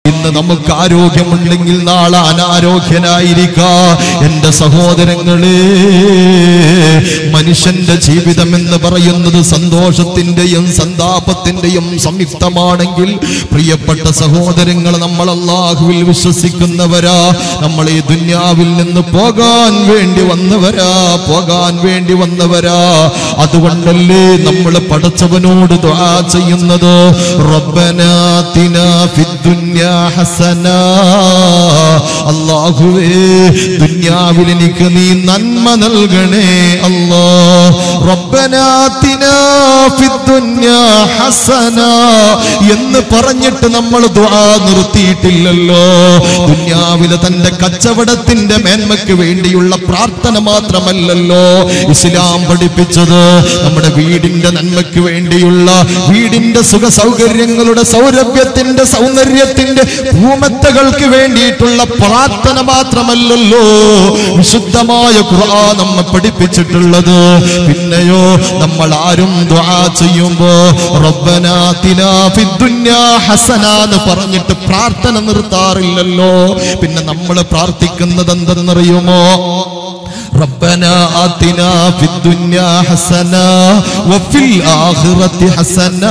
ഇന്ന് നമുക്ക് ആരോഗ്യമുണ്ടെങ്കിൽ നാളെ അനാരോഗ്യനായിരിക്കാ എന്റെ സഹോദരങ്ങളെ മനുഷ്യന്റെ ജീവിതം എന്ന് പറയുന്നത് സന്തോഷത്തിന്റെയും സന്താപത്തിന്റെയും സംയുക്തമാണെങ്കിൽ പ്രിയപ്പെട്ട സഹോദരങ്ങൾ നമ്മൾ അള്ളാഹുവിൽ വിശ്വസിക്കുന്നവരാ നമ്മൾ ഈ ദുന്യാവിൽ നിന്ന് പോകാൻ വേണ്ടി വന്നവരാ പോകാൻ വേണ്ടി വന്നവരാ അതുകൊണ്ടല്ലേ നമ്മൾ പടച്ചവനോട് ദുആ ചെയ്യുന്നത് റബ്ബനാ തിനാ ഫിദ്ദുന്യാ ഹസന അല്ലാഹുവേ ദുന്യാവിൽ എനിക്ക് നീ നന്മ നൽകണേ അല്ലാ റബ്ബനാ തിനാ ഫിദ്ദുന്യാ ഹസന എന്ന് പറഞ്ഞിട്ട് നമ്മൾ ദുആ നിർത്തിയിട്ടില്ലല്ലോ ദുന്യാവിലെ തന്റെ കച്ചവടത്തിന്റെ മേന്മയ്ക്ക് വേണ്ടിയുള്ള പ്രാർത്ഥന മാത്രമല്ലല്ലോ ഇസ്ലാം പഠിപ്പിച്ചത് നമ്മുടെ വീടിന്റെ നന്മയ്ക്ക് വേണ്ടിയുള്ള വീടിന്റെ സുഖ സൗകര്യങ്ങളുടെ സൗരഭ്യത്തിന്റെ സൗന്ദര്യത്തിന്റെ ഭൂമത്തകൾക്ക് വേണ്ടിയിട്ടുള്ള പ്രാർത്ഥന മാത്രമല്ലല്ലോ വിശുദ്ധമായ ഖുർആൻ നമ്മെ പഠിപ്പിച്ചിട്ടുള്ളത് പിന്നെയോ നമ്മൾ ആരും ദുആ ചെയ്യുമ്പോ റബ്ബനാ തിനാ ഫിദ്ദുന്യാ ഹസന എന്ന് പറഞ്ഞിട്ട് പ്രാർത്ഥന നിർത്താറില്ലല്ലോ പിന്നെ നമ്മൾ പ്രാർത്ഥിക്കുന്നത് എന്തെന്നറിയുമോ ربنا آتنا في الدنيا حسنة وفي الآخرة حسنة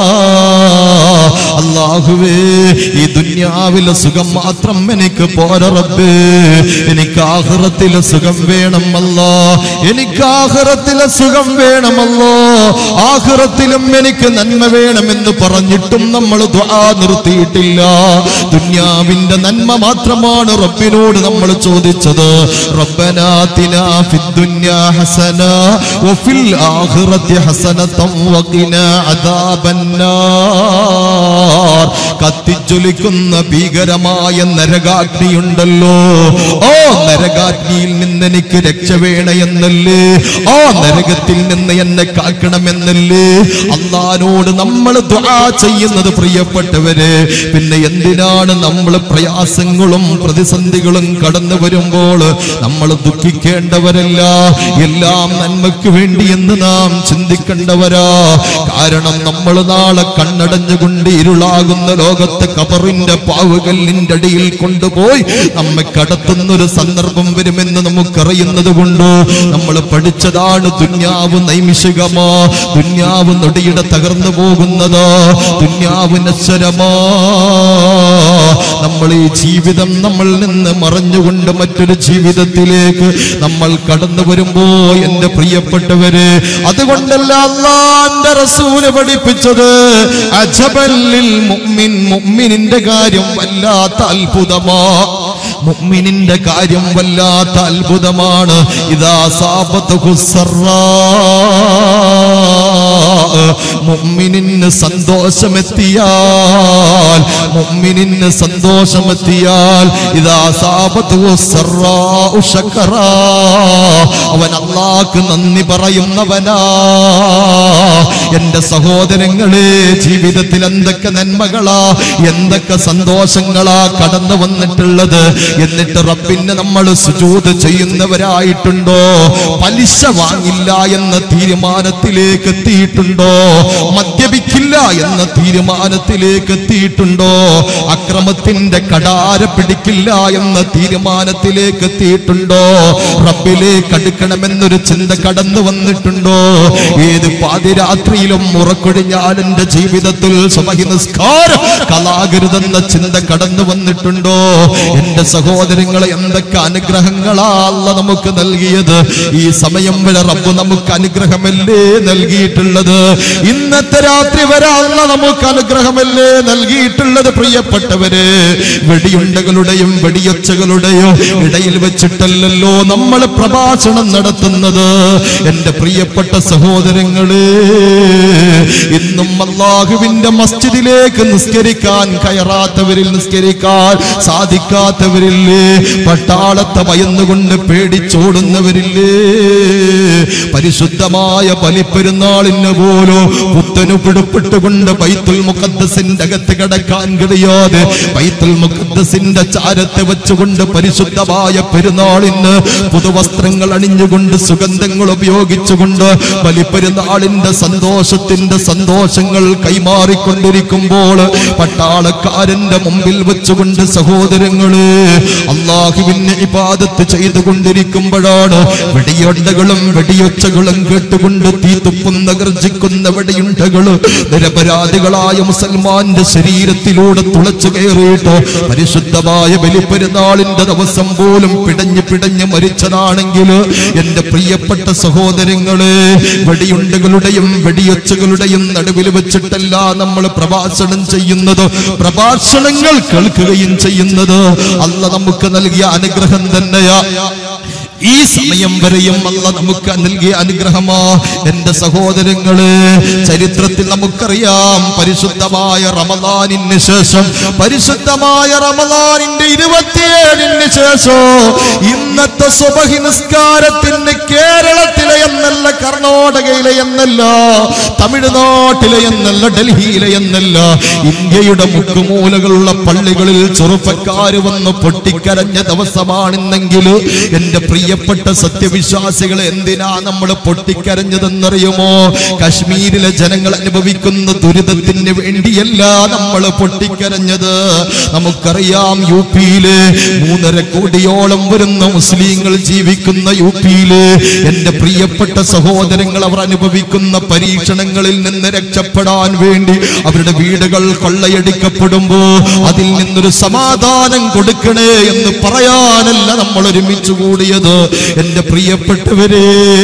അള്ളാഹുവേ ഈ ദുന്യാവിലെ സുഖം മാത്രം എനിക്ക് പോര റബ്ബേ എനിക്ക് ആഹ്റത്തിലെ സുഖം വേണമല്ലോ എനിക്ക് ആഹ്റത്തിലെ സുഖം വേണമല്ലോ ആഹ്റത്തിലും എനിക്ക് നന്മ വേണമെന്ന് പറഞ്ഞിട്ടും നമ്മൾ ദുആ നിർത്തിയിട്ടില്ല ദുന്യാവിന്റെ നന്മ മാത്രമാണ് റബ്ബിനോട് നമ്മൾ ചോദിച്ചത് റബ്ബനാതിനാ ഫിദ്ദുന്യാ ഹസന വഫിൽ ആഖിറതി ഹസനതം വഖിനാ അദാബന്നാർ കത്തിജ്വലിക്കുന്ന ഭീകരമായ നരകാഗ്നിയുണ്ടല്ലോ ഓ നരകാഗ്നിയിൽ നിന്ന് എനിക്ക് രക്ഷ വേണമെന്നല്ലേ ആ നരകത്തിൽ നിന്ന് എന്നെ കാക്കണമെന്നല്ലേ അള്ളഹാനോട് നമ്മൾ ദുആ ചെയ്യുന്നത് പ്രിയപ്പെട്ടവര് പിന്നെ എന്തിനാണ് നമ്മൾ പ്രയാസങ്ങളും പ്രതിസന്ധികളും കടന്നു വരുമ്പോൾ നമ്മൾ ദുഃഖിക്കേണ്ടവരല്ല എല്ലാം നന്മയ്ക്ക് വേണ്ടി എന്ന് നാം ചിന്തിക്കേണ്ടവരാ കാരണം നമ്മൾ നാളെ കണ്ണടഞ്ഞുകൊണ്ട് ഇരുളാകുന്ന ലോകത്തെ കബറിന്റെ പാവുകല്ലിന്റെ അടിയിൽ കൊണ്ടുപോയി നമ്മെ കടത്തുന്നൊരു സന്ദർഭം വരുമെന്ന് നമുക്കറിയുന്നത് കൊണ്ട് നമ്മൾ പഠിച്ചതാണ് ദുന്യാവ് നൈമിഷികമാ ദുന്യാവ് നൊടിയുടെ തകർന്നു പോകുന്നതോ ദുന്യാവ് നശ്വരമാ നമ്മൾ ഈ ജീവിതം നമ്മൾ നിന്ന് മറഞ്ഞുകൊണ്ട് മറ്റൊരു ജീവിതത്തിലേക്ക് നമ്മൾ കടന്നു വരുമ്പോ എന്റെ പ്രിയപ്പെട്ടവര് അതുകൊണ്ടല്ല അള്ളാന്റെ റസൂല് പഠിപ്പിച്ചത് അജബല്ലിൽ മുഅ്മിൻ മുഅ്മിനിന്റെ കാര്യം വല്ലാത്ത അത്ഭുതമാ മുഅ്മിനിന്റെ കാര്യം വല്ലാത്ത അത്ഭുതമാണ് ഇതാ സാപത്ത് മുഅ്മിനിന് സന്തോഷമെത്തിയാൽ മുഅ്മിനിന് സന്തോഷമെത്തിയാൽ ഇതാ സാപത്ത് അവൻ അള്ളാഹ്ക്ക് നന്ദി പറയുന്നവനാ എന്റെ സഹോദരങ്ങളെ ജീവിതത്തിൽ എന്തൊക്കെ നന്മകളാ എന്തൊക്കെ സന്തോഷങ്ങളാ കടന്നു വന്നിട്ടുള്ളത് എന്നിട്ട് റബ്ബിനെ നമ്മൾ സുജൂത് ചെയ്യുന്നവരായിട്ടുണ്ടോ പലിശ വാങ്ങില്ല എന്ന തീരുമാനത്തിലേക്ക് എത്തിയിട്ടുണ്ടോ മദ്യപിക്കില്ല എന്ന തീരുമാനത്തിലേക്ക് എത്തിയിട്ടുണ്ടോ അക്രമത്തിന്റെ കടാര പിടിക്കില്ല എന്ന തീരുമാനത്തിലേക്ക് എത്തിയിട്ടുണ്ടോ റബ്ബിലേക്ക് അടുക്കണമെന്നൊരു ചിന്ത കടന്നു വന്നിട്ടുണ്ടോ ഏത് പാതിരാത്രിയിലും ഉറക്കൊഴിഞ്ഞാൽ എന്റെ ജീവിതത്തിൽ സുബഹി നിസ്കാരം കലാകരുതെന്ന ചിന്ത കടന്നു വന്നിട്ടുണ്ടോ എന്റെ സഹോദരങ്ങളെ എന്തൊക്കെ അനുഗ്രഹങ്ങളാ അല്ല നമുക്ക് നൽകിയത് ഈ സമയം വരെ റബ്ബ് നമുക്ക് അനുഗ്രഹമല്ലേ നൽകിയിട്ടുള്ളത് ഇന്നത്തെ രാത്രി വരെ അല്ല നമുക്ക് അനുഗ്രഹമല്ലേ നൽകിയിട്ടുള്ളത് പ്രിയപ്പെട്ടവര് വെടിയുണ്ടകളുടെയും വെടിയൊച്ചകളുടെയോ ഇടയിൽ വെച്ചിട്ടല്ലല്ലോ നമ്മൾ പ്രഭാഷണം നടത്തുന്നത് എന്റെ പ്രിയപ്പെട്ട സഹോദരങ്ങളെ ഇന്നും അള്ളാഹുവിന്റെ മസ്ജിദിലേക്ക് നിസ്കരിക്കാൻ കയറാത്തവരിൽ നിസ്കരിക്കാൻ സാധിക്കാത്തവരില്ലേ പട്ടാളത്തെ ഭയന്നുകൊണ്ട് പേടിച്ചോടുന്നവരില്ലേ പരിശുദ്ധമായ ബലിപ്പെരുന്നാളിന് പോലും പുത്തനു പിടുപ്പിട്ടുകൊണ്ട് ബൈത്തുൽ മുഖദ്സിന്റെ അകത്ത് കിടക്കാൻ കഴിയാതെ ബൈത്തുൽ മുഖദ്സിന്റെ ചാരത്തെ വെച്ചുകൊണ്ട് പരിശുദ്ധമായ പെരുന്നാളിന് പുതുവസ്ത്രങ്ങൾ അണിഞ്ഞുകൊണ്ട് സുഗന്ധങ്ങൾ ഉപയോഗിച്ചുകൊണ്ട് ബലിപ്പെരുന്നാളിന്റെ സന്തോഷത്തിന്റെ റസൂലിന്റെ സന്തോഷങ്ങൾ കൈമാറിക്കൊണ്ടിരിക്കുമ്പോൾ പട്ടാളക്കാരന്റെ മുമ്പിൽ വെച്ചുകൊണ്ട് സഹോദരങ്ങള് അള്ളാഹുവിന് ഇബാദത്ത് ചെയ്തുകൊണ്ടിരിക്കുമ്പോഴാണ് വെടിയൊണ്ടകളും വെടിയൊച്ചകളും കേട്ടുകൊണ്ട് തീ തുപ്പുന്ന ഗർജിക്കുന്ന വെടിയുണ്ടകള് നിരപരാധികളായ മുസൽമാന്റെ ശരീരത്തിലൂടെ തുളച്ചു കയറിയിട്ട് പരിശുദ്ധമായ ബലിപ്പെരുന്നാളിന്റെ ദിവസം പോലും പിടഞ്ഞ് പിടഞ്ഞ് മരിച്ചതാണെങ്കിൽ എന്റെ പ്രിയപ്പെട്ട സഹോദരങ്ങളെ വെടിയുണ്ടകളുടെയും വെടിയൊച്ചകളുടെയും നടുവിൽ വെച്ചിട്ടല്ല നമ്മൾ പ്രഭാഷണം ചെയ്യുന്നത് പ്രഭാഷണങ്ങൾ കേൾക്കുകയും ചെയ്യുന്നത് അല്ല നമുക്ക് നൽകിയ അനുഗ്രഹം തന്നെയാ ഈ സമയം വരെയും അല്ല നമുക്ക് നൽകിയ അനുഗ്രഹമാ എന്റെ സഹോദരങ്ങള് ചരിത്രത്തിൽ നമുക്കറിയാം പരിശുദ്ധമായ റമദാനിന് ശേഷം പരിശുദ്ധമായ റമദാനിന്റെ ഇരുപത്തിയേഴിന് ശേഷം ഇന്നത്തെ സുബഹി നിസ്കാരത്തിന് കേരളത്തിലെ എന്നല്ല കർണാടകയിലെ എന്നല്ല തമിഴ്നാട്ടിലെ എന്നല്ല ഡൽഹിയിലെ എന്നല്ല ഇന്ത്യയുടെ മുക്കുമൂലകളുള്ള പള്ളികളിൽ ചെറുപ്പക്കാര് വന്ന് പൊട്ടിക്കരഞ്ഞ ദിവസമാണെന്നെങ്കിൽ എന്റെ പ്രിയപ്പെട്ട സത്യവിശ്വാസികൾ എന്തിനാ നമ്മൾ പൊട്ടിക്കരഞ്ഞതെന്നറിയുമോ കശ്മീരിലെ ജനങ്ങൾ അനുഭവിക്കുന്ന ദുരിതത്തിന് വേണ്ടിയല്ല നമ്മൾ പൊട്ടിക്കരഞ്ഞത് നമുക്കറിയാം യു പിയില് മൂന്നര കോടിയോളം വരുന്ന മുസ്ലിങ്ങൾ ജീവിക്കുന്ന യു പിയില് എന്റെ പ്രിയപ്പെട്ട സഹോദരങ്ങൾ അവർ അനുഭവിക്കുന്ന പരീക്ഷണങ്ങളിൽ നിന്ന് രക്ഷപ്പെടാൻ വേണ്ടി അവരുടെ വീടുകൾ കൊള്ളയടിക്കപ്പെടുമ്പോ അതിൽ നിന്നൊരു സമാധാനം കൊടുക്കണേ എന്ന് പറയാനല്ല നമ്മൾ ഒരുമിച്ച് കൂടിയത് എന്റെ പ്രിയപ്പെട്ടവരെ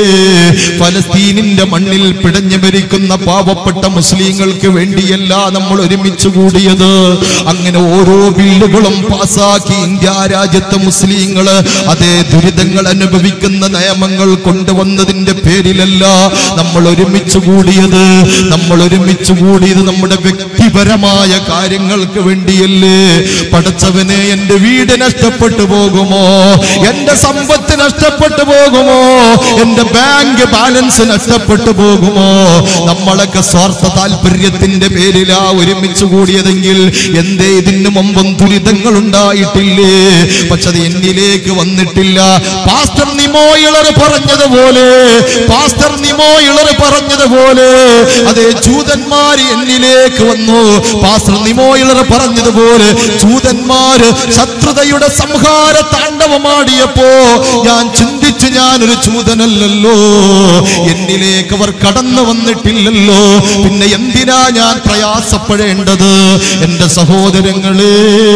ഫലസ്തീനിന്റെ മണ്ണിൽ പിടഞ്ഞു മരിക്കുന്ന പാവപ്പെട്ട മുസ്ലിങ്ങൾക്ക് വേണ്ടിയല്ല നമ്മൾ ഒരുമിച്ച് കൂടിയത് അങ്ങനെ ഓരോ ബില്ലുകളും പാസാക്കി ഇന്ത്യ രാജ്യത്തെ മുസ്ലിങ്ങള് അതേ ദുരിതങ്ങൾ അനുഭവിക്കുന്ന നിയമങ്ങൾ കൊണ്ടുവന്നതിന്റെ പേരിലല്ല നമ്മൾ ഒരുമിച്ച് കൂടിയത് നമ്മൾ ഒരുമിച്ച് കൂടിയത് നമ്മുടെ വ്യക്തിപരമായ കാര്യങ്ങൾക്ക് വേണ്ടിയല്ലേ പടച്ചവനെ എന്റെ വീട് നഷ്ടപ്പെട്ടു പോകുമോ എന്റെ സമ്പത്ത് നഷ്ടപ്പെട്ടു പോകുമോ എന്റെ ബാങ്ക് ബാലൻസ് നഷ്ടപ്പെട്ടു പോകുമോ നമ്മളൊക്കെ സ്വാർത്ഥ താല്പര്യത്തിന്റെ പേരിലാ ഒരുമിച്ച് കൂടിയതെങ്കിൽ എന്തേ ഇതിനു മുമ്പും ദുരിതങ്ങൾ ഉണ്ടായിട്ടില്ലേ പക്ഷെ അത് എന്നിലേക്ക് വന്നിട്ടില്ല പാസ്റ്റർ നിമോ ഇളർ പറഞ്ഞതുപോലെ പാസ്റ്റർ നിമോ ഇളർ പറഞ്ഞതുപോലെ അതേ ജൂതന്മാര് എന്നിലേക്ക് വന്നു പാസ്റ്റർ നിമോ ഇളർ പറഞ്ഞതുപോലെ ജൂതന്മാര് ശത്രുതയുടെ സംഹാര താണ്ഡവമാടിയപ്പോ ഞാൻ ചിന്തിച്ചു ഞാനൊരു ചൂതനല്ലല്ലോ എന്നിലേക്ക് അവർ കടന്നു വന്നിട്ടില്ലല്ലോ പിന്നെ എന്തിനാ ഞാൻ പ്രയാസപ്പെടേണ്ടത് എന്റെ സഹോദരങ്ങളെ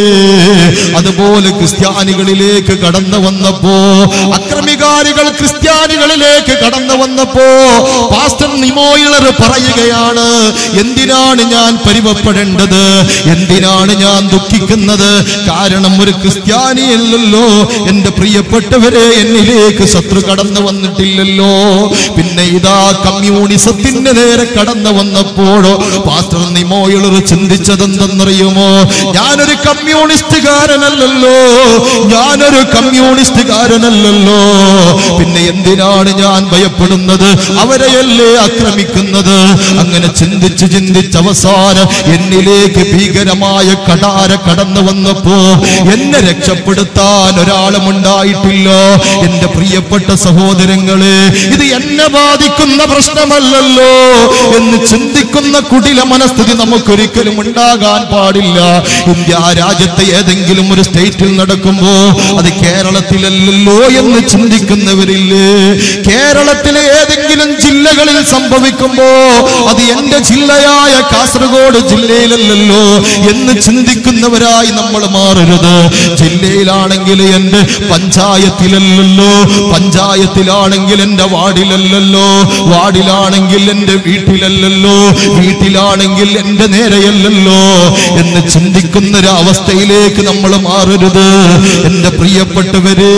അതുപോലെ ക്രിസ്ത്യാനികളിലേക്ക് കടന്നു വന്നപ്പോ അക്രമികാരികൾ ക്രിസ്ത്യാനികളിലേക്ക് കടന്നു വന്നപ്പോ പാസ്റ്റർ നിമോയിളർ പറയുകയാണ് എന്തിനാണ് ഞാൻ പരിവപ്പെടേണ്ടത് എന്തിനാണ് ഞാൻ ദുഃഖിക്കുന്നത് കാരണം ഒരു ക്രിസ്ത്യാനിയല്ലല്ലോ എന്റെ പ്രിയപ്പെട്ടവരെ എന്നിലേക്ക് ശത്രു കടന്നു വന്നിട്ടില്ലല്ലോ പിന്നെ ഇതാ കമ്മ്യൂണിസത്തിന്റെ നേരെ കടന്നു വന്നപ്പോഴോ പാസ്റ്റർ നിമോയിളർ ചിന്തിച്ചതെന്തെന്നറിയുമോ ഞാനൊരു കമ്മ്യൂണിസ്റ്റുകാരനല്ലല്ലോ ഞാനൊരു കമ്മ്യൂണിസ്റ്റുകാരനല്ലല്ലോ പിന്നെ എന്തിനാണ് ഞാൻ ഭയപ്പെടുന്നത് അവരെയല്ലേ ആക്രമിക്കുന്നത് അങ്ങനെ ചിന്തിച്ച് ചിന്തിച്ച് അവസാനം എന്നിലേക്ക് ഭീകരമായ കടാര കടന്നു വന്നപ്പോ എന്നെ രക്ഷപ്പെടുത്താൻ ഒരാളും ഉണ്ടായിട്ടില്ല എന്റെ പ്രിയപ്പെട്ട സഹോദരങ്ങളെ ഇത് എന്നെ ബാധിക്കുന്ന പ്രശ്നമല്ലല്ലോ എന്ന് ചിന്തിക്കുന്ന കുടില മനസ്ഥിതി നമുക്കൊരിക്കലും ഉണ്ടാകാൻ പാടില്ല ഇന്ത്യ രാജ്യത്തെ ഏതെങ്കിലും ഒരു സ്റ്റേറ്റിൽ നടക്കുമ്പോ അത് കേരളത്തിലല്ലല്ലോ എന്ന് ചിന്തിക്കുന്നവരില്ലേ കേരളത്തിലെ ഏതെങ്കിലും ജില്ലകളിൽ സംഭവിക്കുമ്പോ അത് എന്റെ ജില്ലയായ കാസർഗോഡ് ജില്ലയിലല്ലല്ലോ എന്ന് ചിന്തിക്കുന്നവരായി നമ്മൾ മാറരുത് ജില്ലയിലാണെങ്കിൽ എന്റെ പഞ്ചായത്തിലല്ലല്ലോ പഞ്ചായത്തിലാണെങ്കിൽ എന്റെ വാർഡിലല്ലല്ലോ വാർഡിലാണെങ്കിൽ എന്റെ വീട്ടിലല്ലല്ലോ വീട്ടിലാണെങ്കിൽ എന്റെ നേരെയല്ലല്ലോ എന്ന് ചിന്തിക്കുന്ന ഒരു അവസ്ഥയിലേക്ക് നമ്മൾ മാറരുത് എന്റെ പ്രിയപ്പെട്ടവരെ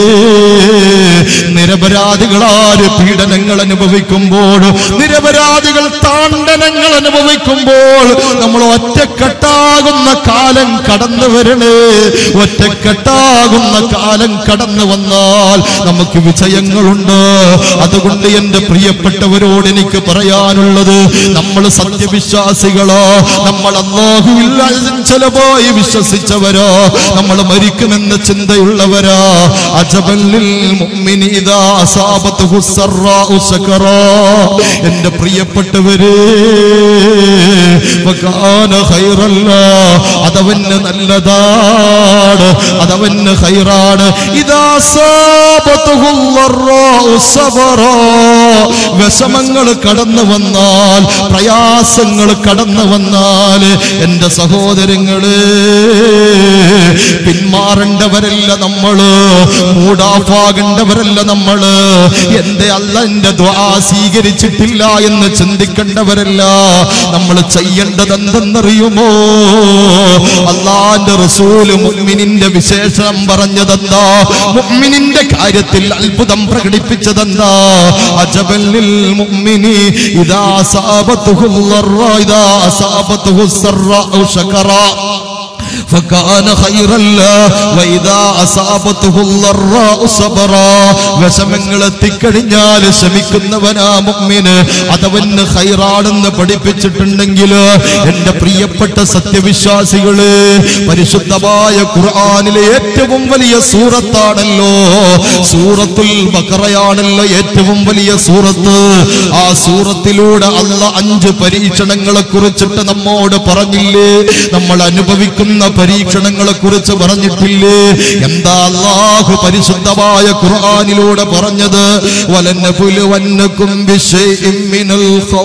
നിരപരാധികളാര് പീഡനങ്ങൾ അനുഭവിക്കുമ്പോൾ നിരപരാധികൾ താണ്ഡനങ്ങൾ അനുഭവിക്കുമ്പോൾ നമ്മൾ ഒറ്റക്കെട്ടാകുന്ന കാലം കടന്നു വരണേ ഒറ്റക്കെട്ടാകുന്ന കാലം കടന്നു വന്നാൽ നമുക്ക് വിജയങ്ങളുണ്ട് അതുകൊണ്ട് എന്റെ പ്രിയപ്പെട്ടവരോട് എനിക്ക് പറയാനുള്ളത് നമ്മൾ സത്യവിശ്വാസികളോ നമ്മൾ അള്ളാഹുവിൽ ചിലപോയി വിശ്വസിച്ചവരോ നമ്മൾ മരിക്കുമെന്ന ചിന്തയുള്ളവരോ അജബല്ലിൽ മുഅ്മിനീദാ അസാബത്തുഹു സർറാഉ സകറാ എന്റെ പ്രിയപ്പെട്ടവരെ വകാന ഖൈറല്ല അതവന് നല്ലതാണ് അതവന് ഖൈറാണ് ഇദാ സാബത്തുഹു ളറാഉ സബറാ വിഷമങ്ങൾ കടന്നു വന്നാൽ പ്രയാസങ്ങൾ കടന്നു വന്നാൽ എന്റെ സഹോദരങ്ങള് പിന്മാറേണ്ടവരല്ല നമ്മള് മൂടാഫാകേണ്ടവരല്ല നമ്മള് എന്റെ അല്ല എന്റെ ദ്വാ സ്വീകരിച്ചിട്ടില്ല എന്ന് ചിന്തിക്കേണ്ടവരല്ല നമ്മൾ ചെയ്യേണ്ടത് എന്തെന്നറിയുമോ അള്ളാന്റെ റസൂല് മുഅ്മിനിന്റെ വിശേഷണം പറഞ്ഞതെന്താ മുഅ്മിനിന്റെ കാര്യത്തിൽ അത്ഭുതം പ്രകടിപ്പിച്ചതെന്താ അജബല്ലിൽ മുഅ്മിനി ഇദാ അസാബത്തുഹു ളർറ ഇദാ അസാബത്തുഹു സർറ ശകറ فكان خيرا له واذا اصابته الضراء صبرا വിഷമങ്ങൾ എത്തിക്കഴിഞ്ഞാൽ ശമിക്കുന്നവനാ മുഅ്മിന് അതവന് ഖൈറാണെന്ന് പഠിപ്പിച്ചിട്ടുണ്ടെങ്കിൽ എന്റെ പ്രിയപ്പെട്ട സത്യവിശ്വാസികള് പരിശുദ്ധമായ ഖുർആനിലെ ഏറ്റവും വലിയ സൂറത്താണല്ലോ സൂറത്തുൽ ബഖറയാണല്ലോ ഏറ്റവും വലിയ സൂറത്ത് ആ സൂറത്തിലൂടെ അല്ല അഞ്ച് പരീക്ഷണങ്ങളെ കുറിച്ചിട്ട് നമ്മോട് പറഞ്ഞില്ലേ നമ്മൾ അനുഭവിക്കുന്ന പരീക്ഷണങ്ങളെ കുറിച്ച് പറഞ്ഞിട്ടില്ലേ എന്താ അള്ളാഹു പരിശുദ്ധമായ ഖുർആനിലൂടെ പറഞ്ഞത് വലന്നപുലുവന്നക്കും ബിശൈഇൻ മിനൽ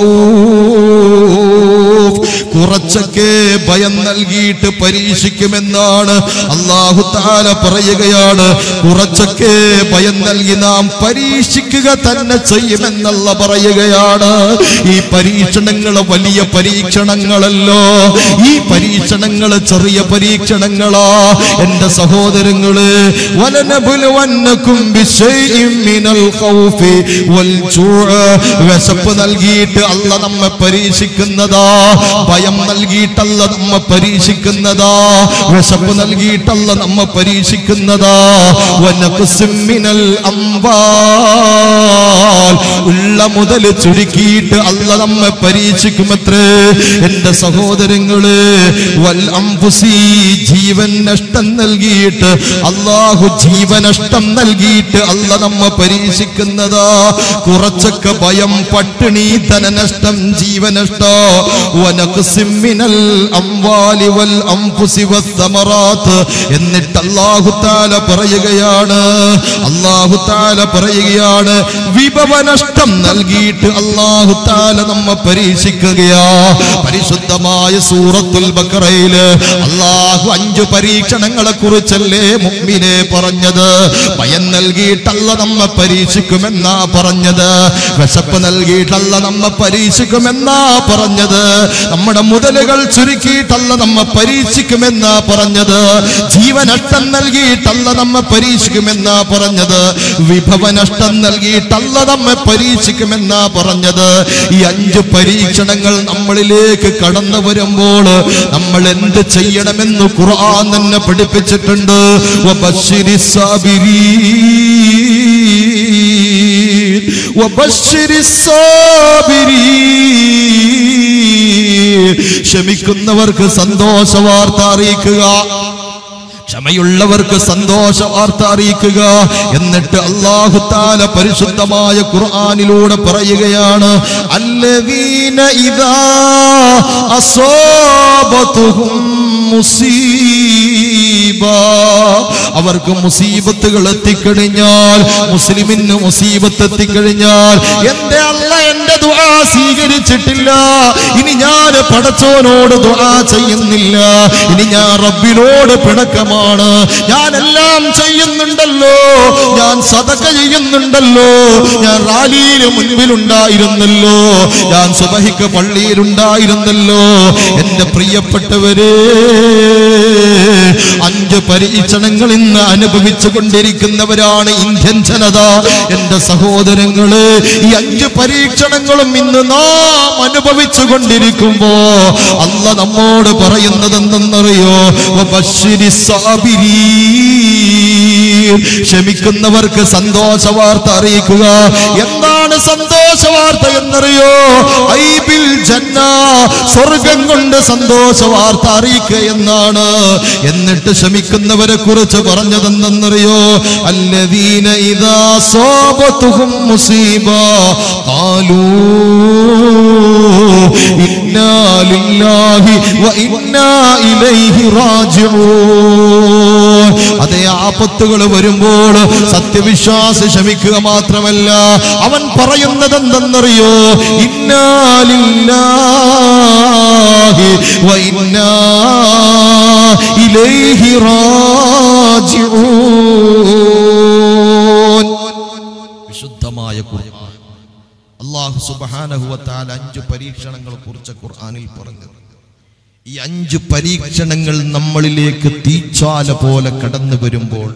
ഖൗഫ് കുറച്ചൊക്കെ ഭയം നൽകിയിട്ട് പരീക്ഷിക്കുമെന്നാണ് അള്ളാഹു താല പറയുകയാണ് കുറച്ചൊക്കെ ഭയം നൽകി നാം പരീക്ഷിക്കുക തന്നെ ചെയ്യുമെന്നുള്ള പറയുകയാണ് ഈ പരീക്ഷണങ്ങൾ വലിയ പരീക്ഷണങ്ങളല്ലോ ഈ പരീക്ഷണങ്ങൾ ചെറിയ പരീക്ഷണങ്ങളാ എന്റെ സഹോദരങ്ങള് വലനബുലുവന്നക്കും ബിശൈഇൻ മിനൽ ഖൗഫി വൽ ജൂഅ വിശപ്പ് നൽകിയിട്ട് അല്ല നമ്മെ പരീക്ഷിക്കുന്നതാ ഭയം നൽകിയിട്ടല്ല നമ്മ പരീക്ഷിക്കുന്നതാ വിശപ്പ് നൽകിയിട്ടല്ല നമ്മ പരീക്ഷിക്കുന്നതാ വനഖ്സിം മിനൽ അംവാൽ ഉള്ള മുതൽ ചുരുക്കിയിട്ട് അല്ല നമ്മെ പരീക്ഷിക്കുമത്രേ എന്റെ സഹോദരങ്ങള് വൽ അംഫുസി ജീവൻ നഷ്ടം നൽകിയിട്ട് അള്ളാഹു ജീവനഷ്ടം നൽകിയിട്ട് അല്ല നമ്മ പരീക്ഷിക്കുന്നതാ കുറച്ചൊക്കെ ഭയം പട്ടിണി ധനനഷ്ടം ജീവനഷ്ടോ വനഖ്സിം മിനൽ അംവാലി വൽ അംഫുസി വസ്സമറാത്ത് എന്നിട്ട് അല്ലാഹു തആല പറയുകയാണ് അല്ലാഹു തആല പറയുകയാണ് വിഭവനഷ്ടം നൽകിയിട്ട് അല്ലാഹു തആല നമ്മ പരീക്ഷിക്കുകയാ പരിശുദ്ധമായ സൂറത്തുൽ ബഖറയില് അല്ലാഹു അഞ്ച് പരീക്ഷണങ്ങളെ കുറിച്ചല്ലേ മുഅ്മിനെ പറഞ്ഞത് ഭയം നൽകിയിട്ടല്ല നമ്മ പരീക്ഷിക്കുമെന്നാ പറഞ്ഞത് വിശപ്പ് നൽകിയിട്ടല്ല നമ്മ പരീക്ഷിക്കുമെന്നാ പറഞ്ഞത് നമ്മുടെ മുതലുകൾ ചുരുക്കിയിട്ടല്ല നമ്മ പരീക്ഷിക്കുമെന്നാ പറഞ്ഞത് ജീവനഷ്ടം നൽകിയിട്ടല്ല നമ്മ പരീക്ഷിക്കുമെന്നാ പറഞ്ഞത് വിഭവനഷ്ടം നൽകിയിട്ടല്ല നമ്മെ പരീക്ഷിക്കുമെന്നാ പറഞ്ഞത് ഈ അഞ്ച് പരീക്ഷണങ്ങൾ നമ്മളിലേക്ക് കടന്നു വരുമ്പോൾ നമ്മൾ എന്ത് ചെയ്യണമെന്ന് ഖുർആൻ തന്നെ പഠിപ്പിച്ചിട്ടുണ്ട് വബശ്ശിരി സാബിരീൻ വബശ്ശിരി സാബിരീൻ ക്ഷമിക്കുന്നവർക്ക് സന്തോഷ വാർത്ത അറിയിക്കുക ക്ഷമയുള്ളവർക്ക് സന്തോഷ വാർത്ത അറിയിക്കുക എന്നിട്ട് അള്ളാഹു താല പരിശുദ്ധമായ ഖുർആനിലൂടെ പറയുകയാണ് അല്ലവീന ഇതാ അസോബത്തുഹും മുസീബ അവർക്ക് മുസീബത്തുകൾ എത്തിക്കഴിഞ്ഞാൽ മുസ്ലിമിന് മുസീബത്ത് എത്തിക്കഴിഞ്ഞാൽ എന്റെ അല്ല എന്റെ ദുആ സ്വീകരിച്ചിട്ടില്ല ഇനി ഞാൻ പടച്ചോനോട് ദുആ ചെയ്യുന്നില്ല ഇനി ഞാൻ റബ്ബിനോട് പിണക്കമാണ് ഞാൻ എല്ലാം ചെയ്യുന്നുണ്ടല്ലോ ഞാൻ സതക ചെയ്യുന്നുണ്ടല്ലോ ഞാൻ റാലിയിൽ മുൻപിലുണ്ടായിരുന്നല്ലോ ഞാൻ സുബഹിക്ക് പള്ളിയിലുണ്ടായിരുന്നല്ലോ എന്റെ പ്രിയപ്പെട്ടവരെ അഞ്ച് പരീക്ഷണങ്ങൾ ഇന്ന് അനുഭവിച്ചു കൊണ്ടിരിക്കുന്നവരാണ് ഇന്ത്യൻ ജനത എന്റെ സഹോദരങ്ങള് ഈ അഞ്ച് പരീക്ഷണങ്ങളും ഇന്ന് നാം അനുഭവിച്ചു കൊണ്ടിരിക്കുമ്പോ അല്ല നമ്മോട് പറയുന്നത് എന്തെന്നറിയോ വബശ്ശിരി സാബിരീൻ. ക്ഷമിക്കുന്നവർക്ക് സന്തോഷ വാർത്ത അറിയിക്കുക എന്താണ് സന്തോഷ വാർത്ത എന്നറിയോ ഐബിൽ ജന്ന സ്വർഗം കൊണ്ട് സന്തോഷ വാർത്ത അറിയിക്കുക എന്നാണ് എന്നിട്ട് ക്ഷമിക്കുന്നവരെ കുറിച്ച് പറഞ്ഞതെന്തെന്നറിയോ അല്ലദീന ഇദാ സോബത്തുഹും മുസീബ ഖാലൂ ഇന്നാ ലില്ലാഹി വ ഇന്നാ ഇലൈഹി റാജിഊൻ അതേ ആപത്തുകൾ വരുമ്പോൾ സത്യവിശ്വാസി ക്ഷമിക്കുക മാത്രമല്ല അവൻ പറയുന്നത് എന്തെന്നറിയോ ഇന്നാ ലില്ലാഹി വ ഇന്നാ ഇലൈഹി റാജിഊൻ വിശുദ്ധമായ ഖുർആൻ അള്ളാഹു സുബ്ഹാനഹു വ തആല അഞ്ച് പരീക്ഷണങ്ങളെ കുറിച്ച് ഖുർആനിൽ പറഞ്ഞു ഈ അഞ്ച് പരീക്ഷണങ്ങൾ നമ്മളിലേക്ക് തീച്ചാല പോലെ കടന്നു വരുമ്പോൾ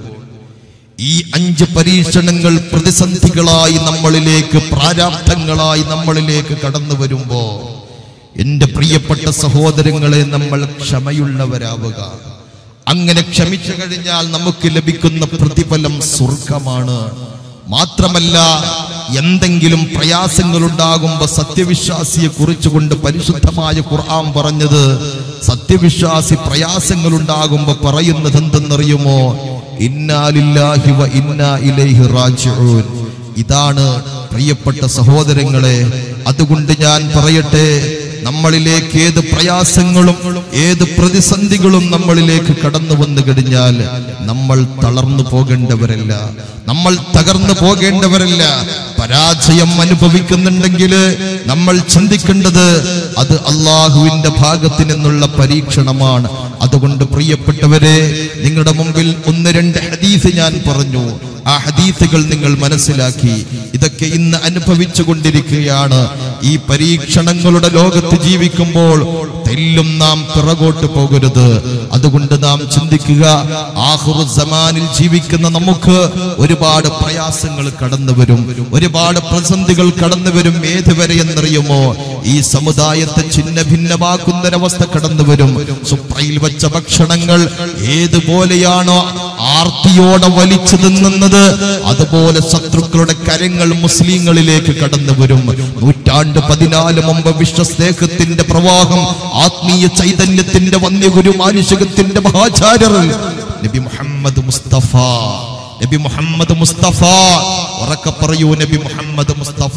ഈ അഞ്ച് പരീക്ഷണങ്ങൾ പ്രതിസന്ധികളായി നമ്മളിലേക്ക് പ്രാരാബ്ധങ്ങളായി നമ്മളിലേക്ക് കടന്നു വരുമ്പോ എന്റെ പ്രിയപ്പെട്ട സഹോദരങ്ങളെ നമ്മൾ ക്ഷമയുള്ളവരാവുക അങ്ങനെ ക്ഷമിച്ചു കഴിഞ്ഞാൽ നമുക്ക് ലഭിക്കുന്ന പ്രതിഫലം സ്വർഗമാണ് മാത്രമല്ല എന്തെങ്കിലും പ്രയാസങ്ങൾ ഉണ്ടാകുമ്പോ സത്യവിശ്വാസിയെ കുറിച്ചുകൊണ്ട് പരിശുദ്ധമായ ഖുർആൻ പറഞ്ഞത് സത്യവിശ്വാസി പ്രയാസങ്ങൾ ഉണ്ടാകുമ്പോ പറയുന്നത് എന്തെന്നറിയുമോ ഇന്നാലില്ലാഹി വ ഇന്നാ ഇലൈഹി റാജിഊൻ ഇതാണ് പ്രിയപ്പെട്ട സഹോദരങ്ങളെ അതുകൊണ്ട് ഞാൻ പറയട്ടെ നമ്മളിലേക്ക് ഏത് പ്രയാസങ്ങളും ഏത് പ്രതിസന്ധികളും നമ്മളിലേക്ക് കടന്നു വന്നു കഴിഞ്ഞാൽ നമ്മൾ തളർന്നു പോകേണ്ടവരല്ല നമ്മൾ തകർന്നു പോകേണ്ടവരല്ല പരാജയം അനുഭവിക്കുന്നുണ്ടെങ്കിൽ നമ്മൾ ചിന്തിക്കേണ്ടത് അത് അള്ളാഹുവിന്റെ ഭാഗത്ത് നിന്നുള്ള പരീക്ഷണമാണ് അതുകൊണ്ട് പ്രിയപ്പെട്ടവരെ നിങ്ങളുടെ മുമ്പിൽ ഒന്ന് രണ്ട് ഹദീസ് ഞാൻ പറഞ്ഞു ആ ഹദീസുകൾ നിങ്ങൾ മനസ്സിലാക്കി ഇതൊക്കെ ഇന്ന് അനുഭവിച്ചു കൊണ്ടിരിക്കുകയാണ് ഈ പരീക്ഷണങ്ങളുടെ ലോകത്ത് ജീവിക്കുമ്പോൾ തെല്ലും നാം പിറകോട്ട് പോകരുത് അതുകൊണ്ട് നാം ചിന്തിക്കുക ആഹുറു സമാനിൽ ജീവിക്കുന്ന നമുക്ക് ഒരുപാട് പ്രയാസങ്ങൾ കടന്നു വരും ഒരുപാട് പ്രതിസന്ധികൾ കടന്നു വരും ഏതുവരെ എന്നറിയുമോ ഈ സമുദായത്തെ ചിന്ന ഭിന്നമാക്കുന്നൊരവസ്ഥ കടന്നു വരും സുപ്രയിൽ വെച്ച ഭക്ഷണങ്ങൾ ഏതുപോലെയാണോ ആർത്തിയോടെ വലിച്ചു തിന്നുന്നത് അതുപോലെ ശത്രുക്കളുടെ കരങ്ങൾ മുസ്ലിങ്ങളിലേക്ക് കടന്നു വരും നൂറ്റാണ്ട് പതിനാല് മുമ്പ് വിശ്വസ്നേഹത്തിന്റെ പ്രവാഹം ആത്മീയ ചൈതന്യത്തിന്റെ വന്യഗുരു മാനുഷികത്തിന്റെ മഹാചാര്യർ നബി മുഹമ്മദ് മുസ്തഫ നബി മുഹമ്മദ് മുസ്തഫ ഉറക്കെ പറയൂ നബി മുഹമ്മദ് മുസ്തഫ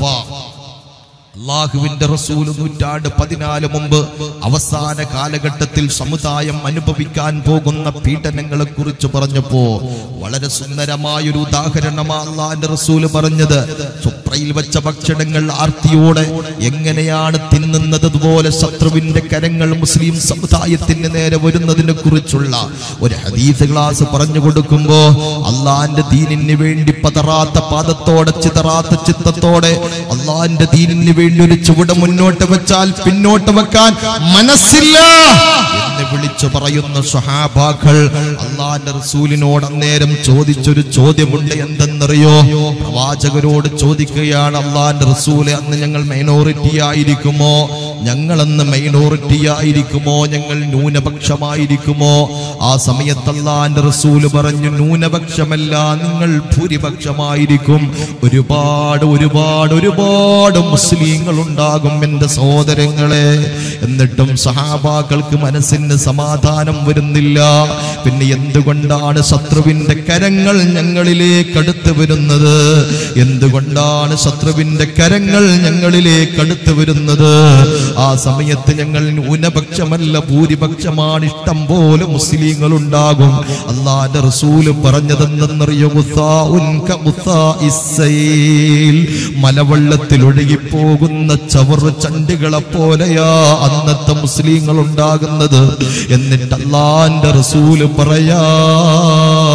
അള്ളാഹുവിന്റെ റസൂൽ നൂറ്റാണ്ട് പതിനാല് മുമ്പ് അവസാന കാലഘട്ടത്തിൽ സമുദായം അനുഭവിക്കാൻ പോകുന്ന പീഡനങ്ങളെ കുറിച്ച് പറഞ്ഞപ്പോ വളരെ സുന്ദരമായൊരു ഉദാഹരണമാ അള്ളാഹിന്റെ റസൂല് പറഞ്ഞത് സുപ്രയിൽ വെച്ച ഭക്ഷണങ്ങൾ ആർത്തിയോടെ എങ്ങനെയാണ് തിന്നുന്നത് പോലെ ശത്രുവിന്റെ കരങ്ങൾ മുസ്ലിം സമുദായത്തിന് നേരെ വരുന്നതിനെ കുറിച്ചുള്ള ഒരു ഹദീസ് ക്ലാസ് പറഞ്ഞു കൊടുക്കുമ്പോ അള്ളാഹിന്റെ ദീനിന് വേണ്ടി പതറാത്ത പാദത്തോടെ ചിതറാത്ത ചിത്തത്തോടെ അള്ളാഹിന്റെ ദീനിന് വേണ്ടി ഒരു ചുവട് മുന്നോട്ട് വെച്ചാൽ പിന്നോട്ട് വെക്കാൻ മനസ്സില്ല എന്ന് വിളിച്ചു പറയുന്ന സ്വഹാബാക്കൾ അള്ളാഹിന്റെ റസൂലിനോട് അന്നേരം ചോദിച്ചൊരു ചോദ്യമുണ്ട് എന്തെന്നറിയോ പ്രവാചകരോട് ചോദിക്കുകയാണ് അള്ളാഹിന്റെ റസൂല് അന്ന് ഞങ്ങൾ മൈനോറിറ്റി ആയിരിക്കുമോ ഞങ്ങളന്ന് മൈനോറിറ്റി ആയിരിക്കുമോ ഞങ്ങൾ ന്യൂനപക്ഷമായിരിക്കുമോ ആ സമയത്ത് അള്ളാഹിന്റെ റസൂല് പറഞ്ഞു ന്യൂനപക്ഷമല്ല നിങ്ങൾ ഭൂരിപക്ഷമായിരിക്കും ഒരുപാട് ഒരുപാട് ഒരുപാട് മുസ്ലിങ്ങൾ ഉണ്ടാകും എന്റെ സഹോദരങ്ങളെ എന്നിട്ടും സഹാബാക്കൾക്ക് മനസ്സിന് സമാധാനം വരുന്നില്ല പിന്നെ എന്തുകൊണ്ടാണ് ശത്രുവിന്റെ കരങ്ങൾ ഞങ്ങളിലേക്ക് അടുത്ത് വരുന്നത് എന്തുകൊണ്ടാണ് ശത്രുവിന്റെ കരങ്ങൾ ഞങ്ങളിലേക്ക് അടുത്ത് വരുന്നത് ആ സമയത്ത് ഞങ്ങൾ ന്യൂനപക്ഷമല്ല ഭൂരിപക്ഷമാണ് ഇഷ്ടം പോലെ മുസ്ലിങ്ങൾ ഉണ്ടാകും അള്ളാന്റെ റസൂല് പറഞ്ഞതെന്തെന്നറിയോ മുസാഉൻ കമുസാഇസ്സൈൽ. മലവെള്ളത്തിൽ ഒഴുകിപ്പോകുന്ന ചവറ് ചണ്ടികളെ പോലെയാ അന്നത്തെ മുസ്ലിങ്ങൾ ഉണ്ടാകുന്നത് എന്നിട്ട് അള്ളാന്റെ റസൂല് പറയാ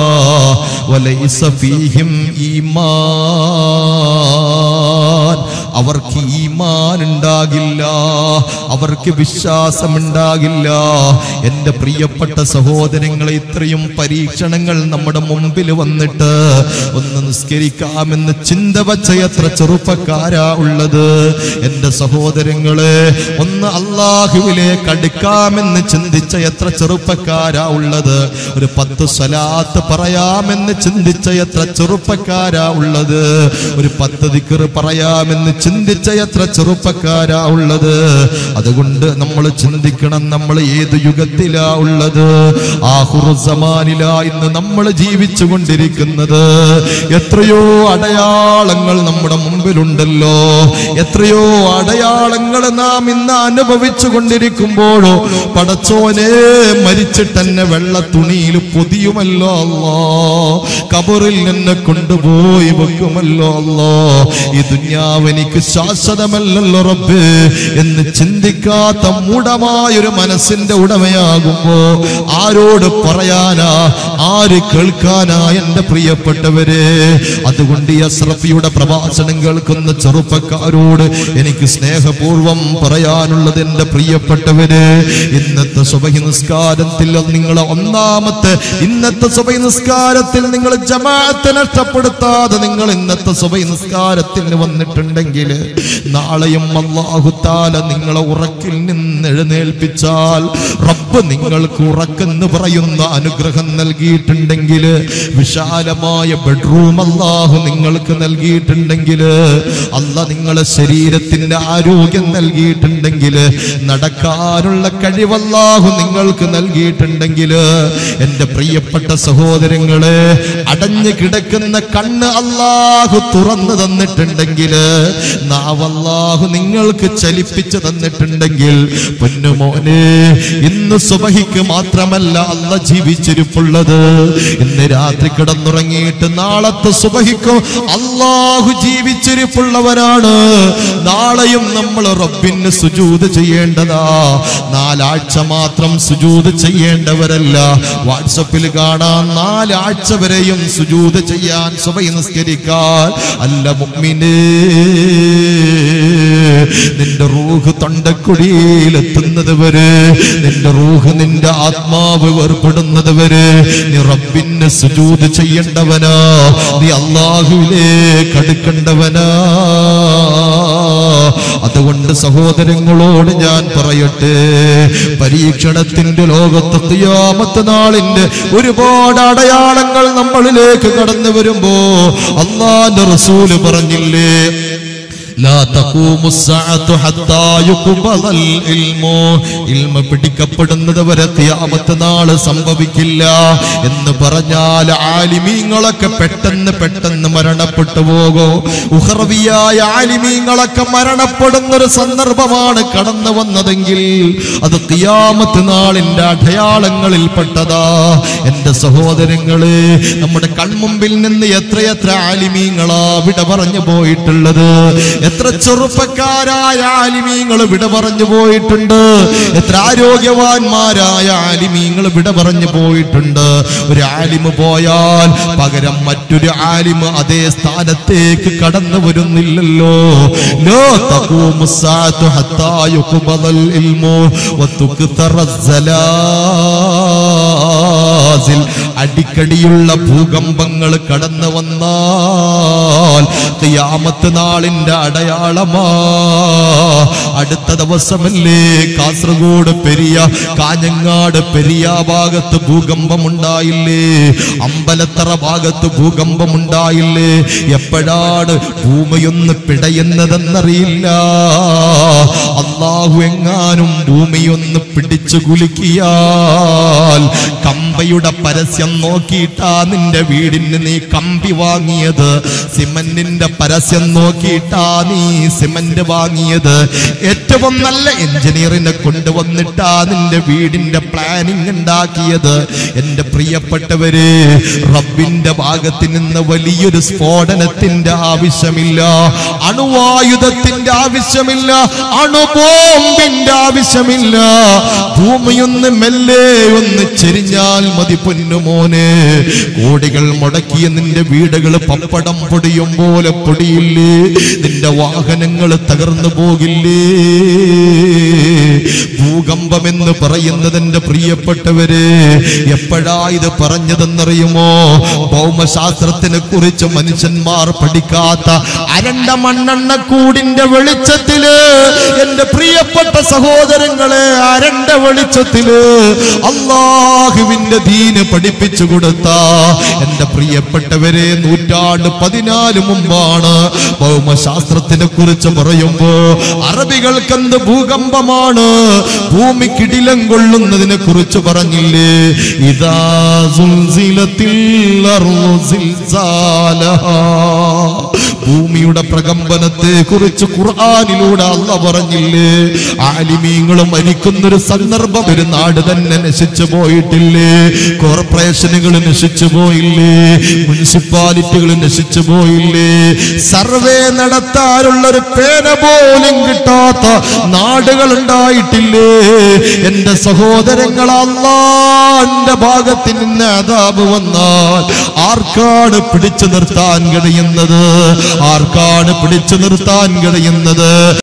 വലൈസ ഫീഹിം ഈമാൻ അവർക്ക് ഈമാൻ ഉണ്ടാകില്ല അവർക്ക് വിശ്വാസമുണ്ടാകില്ല എൻ്റെ പ്രിയപ്പെട്ട സഹോദരങ്ങളെ ഇത്രയും പരീക്ഷണങ്ങൾ നമ്മുടെ മുമ്പിൽ വന്നിട്ട് ഒന്ന് നിസ്കരിക്കാമെന്ന് ചിന്ത വച്ച എത്ര ചെറുപ്പക്കാരാ ഉള്ളത് എൻ്റെ സഹോദരങ്ങളെ ഒന്ന് അള്ളാഹുവിലേക്ക് അടുക്കാമെന്ന് ചിന്തിച്ച എത്ര ചെറുപ്പക്കാരാ ഉള്ളത് ഒരു പത്ത് സ്വലാത്ത് പറയാമെന്ന് ചിന്തിച്ച എത്ര ചെറുപ്പക്കാരാ ഉള്ളത് ഒരു പത്ത് ദിക്കർ പറയാമെന്ന് ചിന്തിച്ച എത്ര ചെറുപ്പക്കാരാ ഉള്ളത് അതുകൊണ്ട് നമ്മൾ ചിന്തിക്കണം നമ്മൾ ഏത് യുഗത്തിലാ ഉള്ളത് ആഹുറുസമാനിലാ ഇന്ന് നമ്മൾ ജീവിച്ചു കൊണ്ടിരിക്കുന്നത് എത്രയോ അടയാളങ്ങൾ നമ്മുടെ മുമ്പിലുണ്ടല്ലോ എത്രയോ അടയാളങ്ങൾ നാം ഇന്ന് അനുഭവിച്ചു കൊണ്ടിരിക്കുമ്പോഴോ പടച്ചോനെ മരിച്ചിട്ടെന്നെ വെള്ള തുണിയിൽ പൊതിയുമല്ലോ അല്ലോ കബറിൽ എന്നെ കൊണ്ടുപോയി വെക്കുമല്ലോ അല്ലോ ഈ ദുന്യാവ് എനിക്ക് ശാശ്വതമല്ലല്ലോ റബ്ബ് എന്ന് ചിന്തിക്കാത്ത മൂഢമായൊരു മനസ്സിന്റെ ഉടമയാകുമ്പോ ആരോട് പറയാനാ ആര് കേൾക്കാനാ എന്റെ പ്രിയപ്പെട്ടവരെ അതുകൊണ്ട് ഈ അസ്രഫിയുടെ പ്രഭാഷണം കേൾക്കുന്ന ചെറുപ്പക്കാരോട് എനിക്ക് സ്നേഹപൂർവം പറയാനുള്ളത് എന്റെ പ്രിയപ്പെട്ടവര് ഇന്നത്തെ സുബഹി നിസ്കാരത്തിൽ നിങ്ങൾ ഒന്നാമത്തെ ഇന്നത്തെ സുബഹി നിസ്കാരത്തിൽ നിങ്ങൾ ജമാഅത്തെ നഷ്ടപ്പെടുത്താതെ നിങ്ങൾ ഇന്നത്തെ സുബഹി നിസ്കാരത്തിന് വന്നിട്ടുണ്ടെങ്കിൽ നാളെയും അള്ളാഹു താല നിങ്ങളെ ഉറക്കിൽ നിന്ന് എഴുന്നേൽപ്പിച്ചാൽ റബ്ബ് നിങ്ങൾക്ക് ഉറക്കെന്ന് പറയുന്ന അനുഗ്രഹം നൽകിയിട്ടുണ്ടെങ്കിൽ വിശാലമായ ബെഡ്റൂം അള്ളാഹു നിങ്ങൾക്ക് നൽകിയിട്ടുണ്ടെങ്കിൽ അല്ല നിങ്ങളെ ശരീരത്തിന്റെ ആരോഗ്യം നൽകിയിട്ടുണ്ടെങ്കിൽ നടക്കാനുള്ള കഴിവല്ലാഹു നിങ്ങൾക്ക് നൽകിയിട്ടുണ്ടെങ്കിൽ എൻ്റെ പ്രിയപ്പെട്ട സഹോദരങ്ങളെ അടഞ്ഞു കിടക്കുന്ന കണ്ണ് അള്ളാഹു തുറന്നു തന്നിട്ടുണ്ടെങ്കിൽ നാവല്ലാഹു നിങ്ങൾക്ക് ചലിപ്പിച്ചു തന്നിട്ടുണ്ടെങ്കിൽ പൊന്നുമോനെ ഇന്ന് സുബഹിക്ക് മാത്രമല്ല അല്ല ജീവിച്ചിരിപ്പുള്ളത് ഇന്ന് രാത്രി കിടന്നുറങ്ങിയിട്ട് നാളത്തെ സുബഹിക്കും അള്ളാഹു ജീവിച്ചിരിപ്പുള്ളവരാണ് നാളെയും നമ്മൾ റബ്ബിന് സുജൂത് ചെയ്യേണ്ടതാ നാലാഴ്ച മാത്രം സുജൂത് ചെയ്യേണ്ടവരല്ല വാട്സപ്പിൽ കാണാൻ നാലാഴ്ച വരെയും സുജൂത് ചെയ്യാൻ സുബൈ നിസ്കരിക്കാൻ അല്ല മുമ്മിനേ നിന്റെ റൂഹ് തൊണ്ടക്കുഴിയിൽ എത്തുന്നത് വരെ നിന്റെ റൂഹ് നിന്റെ ആത്മാവ് വേർപ്പെടുന്നത് വരെ നീ റബ്ബിന് സുജൂത് ചെയ്യേണ്ടവനാ നീ അള്ളാഹുവിലേക്ക് അടുക്കേണ്ടവനാ അതുകൊണ്ട് സഹോദരങ്ങളോട് ഞാൻ പറയട്ടെ പരീക്ഷണത്തിന്റെ ലോകത്ത് തിയാമത്ത് നാളിന്റെ ഒരുപാട് അടയാളങ്ങൾ നമ്മളിലേക്ക് കടന്നു വരുമ്പോ അള്ളാന്റെ റസൂല് പറഞ്ഞില്ലേ لا تقوم الساعة حتى يقبض العلم ഇൽമ പിടിക്കപ്പെടുന്നത് വരെ ഖിയാമത്ത് നാള് സംഭവിക്കില്ല എന്ന് പറഞ്ഞാൽ ആലിമീങ്ങളൊക്കെ പെട്ടെന്ന് പെട്ടെന്ന് മരണപ്പെട്ടു പോകോ ഉഹർവിയായ ആലിമീങ്ങളൊക്കെ മരണപ്പെടുന്ന ഒരു സന്ദർഭമാണ് കടന്നു വന്നതെങ്കിൽ അത് ഖിയാമത്ത് നാളിന്റെ അടയാളങ്ങളിൽ പെട്ടതാ എന്റെ സഹോദരങ്ങള് നമ്മുടെ കൺമുമ്പിൽ നിന്ന് എത്രയെത്ര ആലിമീങ്ങളാ വിട പറഞ്ഞു പോയിട്ടുള്ളത് എത്ര ചെറുപ്പക്കാരായ ആലിമീങ്ങൾ വിട പറഞ്ഞു പോയിട്ടുണ്ട് എത്ര ആരോഗ്യവാന്മാരായ ആലിമീങ്ങൾ വിട പറഞ്ഞു പോയിട്ടുണ്ട് ഒരു ആലിമ് പോയാൽ പകരം മറ്റൊരു ആലിമ് അതേ സ്ഥാനത്തേക്ക് കടന്നു വരുന്നില്ലല്ലോ ലോ തഖൂമു الساعة حتى يقبض العلم وتكثر الزلازل അടിക്കടിയുള്ള ഭൂകമ്പങ്ങൾ കടന്നു വന്നാൽ ഖിയാമത്ത് നാളിന്റെ അടയാളമാ അടുത്ത ദിവസമല്ലേ കാസർഗോഡ് പെരിയ കാഞ്ഞങ്ങാട് പെരിയ ഭാഗത്ത് ഭൂകമ്പമുണ്ടായില്ലേ അമ്പലത്തറ ഭാഗത്ത് ഭൂകമ്പമുണ്ടായില്ലേ എപ്പോഴാണ് ഭൂമിയൊന്ന് പിടയുന്നതെന്നറിയില്ല അള്ളാഹു എങ്ങാനും ഭൂമിയൊന്ന് പിടിച്ചു കുലുക്കിയാൽ കമ്പയുടെ പരസ്യം നോക്കിയിട്ടാ നിന്റെ വീടിന് നീ കമ്പി വാങ്ങിയത് സിമന്റിന്റെ പരസ്യം നോക്കിയിട്ടാ നീ സിമന്റ് വാങ്ങിയത് ഏറ്റവും നല്ല എഞ്ചിനീയറിനെ കൊണ്ടുവന്നിട്ടാ നിന്റെ വീടിന്റെ പ്ലാനിങ് ഉണ്ടാക്കിയത് എന്റെ പ്രിയപ്പെട്ടവര് റബ്ബിന്റെ ഭാഗത്ത് നിന്ന് വലിയൊരു സ്ഫോടനത്തിന്റെ ആവശ്യമില്ല അണുവായുധത്തിന്റെ ആവശ്യമില്ല അണുബോംബിന്റെ ആവശ്യമില്ല ഭൂമിയൊന്ന് മെല്ലെ ഒന്ന് ചെരിഞ്ഞാൽ മതി പൊന്നുമോ മോനെ കോടികൾ മുടക്കിയ നിന്റെ വീടുകൾ പപ്പടം പൊടിയും പോലെ പൊടിയില്ലേ നിന്റെ വാഹനങ്ങൾ തകർന്നു പോകില്ലേ ഭൂകമ്പമെന്ന് പറയുന്നതിന്റെ പ്രിയപ്പെട്ടവര് എപ്പോഴാ ഇത് പറഞ്ഞതെന്നറിയുമോ ഭൗമശാസ്ത്രത്തിനെ കുറിച്ച് മനുഷ്യന്മാർ പഠിക്കാത്ത അരണ്ട മണ്ണെണ്ണ കൂടിന്റെ വെളിച്ചത്തില് എന്റെ പ്രിയപ്പെട്ട സഹോദരങ്ങളെ അരണ്ട വെളിച്ചത്തില് അള്ളാഹുവിന്റെ ദീന് പഠിപ്പിച്ചു കൊടുത്ത എന്റെ പ്രിയപ്പെട്ടവരെ നൂറ്റാണ്ട് പതിനാല് മുമ്പാണ് ഭൗമശാസ്ത്രത്തിനെ കുറിച്ച് പറയുമ്പോ അറബികൾക്ക് എന്ത് ഭൂകമ്പമാണ് ഭൂമിക്കിടിലം കൊള്ളുന്നതിനെ കുറിച്ച് പറഞ്ഞില്ലേ ഇതാ സുൽസിലത്തിൽ അർളു സിൽസാലഹാ. ഭൂമിയുടെ പ്രകമ്പനത്തെ കുറിച്ച് ഖുർആാനിലൂടെ അല്ല പറഞ്ഞില്ലേ ആലിമീങ്ങളും മരിക്കുന്നൊരു സന്ദർഭം ഒരു നാട് തന്നെ നശിച്ചു പോയിട്ടില്ലേ കോർപ്പറേഷനുകൾ നശിച്ചു പോയില്ലേ മുനിസിപ്പാലിറ്റികൾ നശിച്ചു പോയില്ലേ സർവേ നടത്താനുള്ള ഒരു പേന പോലും കിട്ടാത്ത നാടുകൾ ഉണ്ടായിട്ടില്ലേ എന്റെ സഹോദരങ്ങൾ അള്ളാന്റെ ഭാഗത്ത് നിന്ന് അതാപ് വന്നാൽ ആർക്കാണ് പിടിച്ചു നിർത്താൻ കഴിയുന്നത് ആർക്കാണ് പിടിച്ചു നിർത്താൻ കഴിയുന്നത്